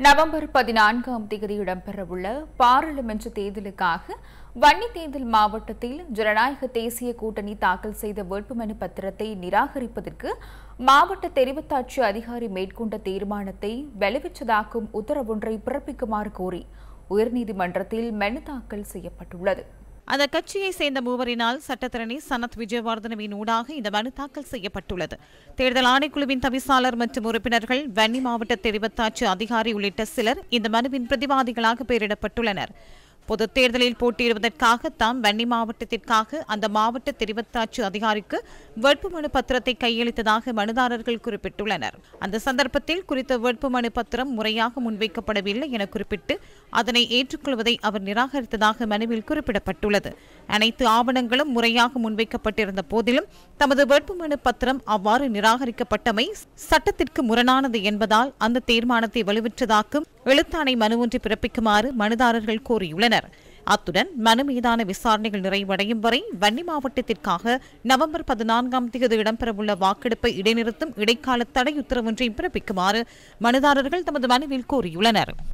November பதினான்காம் தேதி இடம்பெறவுள்ள பாராளுமன்ற தேர்தலுக்காக வன்னி தேர்தல் மாவட்டத்தில் ஜனநாயக தேசிய கூட்டணி தாக்கல் செய்த வேட்புமனு பத்திரத்தை நிராகரிப்பதற்கு மாவட்ட தெரிவத்தாட்சி அதிகாரி மேற்கொண்ட தீர்மானத்தை வலுவிச்சதாக்கும் உத்தரவொன்றை பிறப்பிக்குமாறு கோரி உயர்நீதிமன்றத்தில் மனு தாக்கல் செய்யப்பட்டுள்ளது அந்த கட்சியை சேர்ந்த மூவரினால் சட்டத்தரணி சனத் விஜயவர்தனவின் ஊடாக இந்த மனு தாக்கல் செய்யப்பட்டுள்ளது தேர்தல் ஆணைக்குழுவின் தவிசாளர் மற்றும் உறுப்பினர்கள் வன்னி மாவட்ட தெரிவத்தாட்சி அதிகாரி உள்ளிட்ட சிலர் இந்த மனுவின் பிரதிவாதிகளாக பெயரிடப்பட்டுள்ளனர் பொதுத் தேர்தலில் போட்டியிடுவதற்காக தாம் வன்னி மாவட்டத்திற்காக அந்த மாவட்ட தெரிவத்தாட்சி அதிகாரிக்கு வேட்புமனு பத்திரத்தை கையளித்ததாக மனுதாரர்கள் குறிப்பிட்டுள்ளனர் அந்த சந்தர்ப்பத்தில் குறித்த வேட்புமனு பத்திரம் முறையாக முன்வைக்கப்படவில்லை என குறிப்பிட்டு அதனை ஏற்றுக்கொள்வதை அவர் நிராகரித்ததாக மனுவில் குறிப்பிடப்பட்டுள்ளது அனைத்து ஆவணங்களும் முறையாக முன்வைக்கப்பட்டிருந்த போதிலும் தமது வேட்புமனு பத்திரம் அவ்வாறு நிராகரிக்கப்பட்டமை சட்டத்திற்கு முரணானது என்பதால் அந்த தீர்மானத்தை வலுவிற்றதாக்கும் எழுத்தாணை மனு ஒன்றை பிறப்பிக்குமாறு மனுதாரர்கள் கோரியுள்ளனர் அத்துடன் மனு மீதான விசாரணைகள் நிறைவடையும் வரை வன்னி மாவட்டத்திற்காக நவம்பர் பதினான்காம் தேதி இடம்பெறவுள்ள வாக்கெடுப்பை இடைநிறுத்தும் இடைக்கால தடை உத்தரவொன்றை பிறப்பிக்குமாறு மனுதாரர்கள் தமது மனுவில் கோரியுள்ளனர்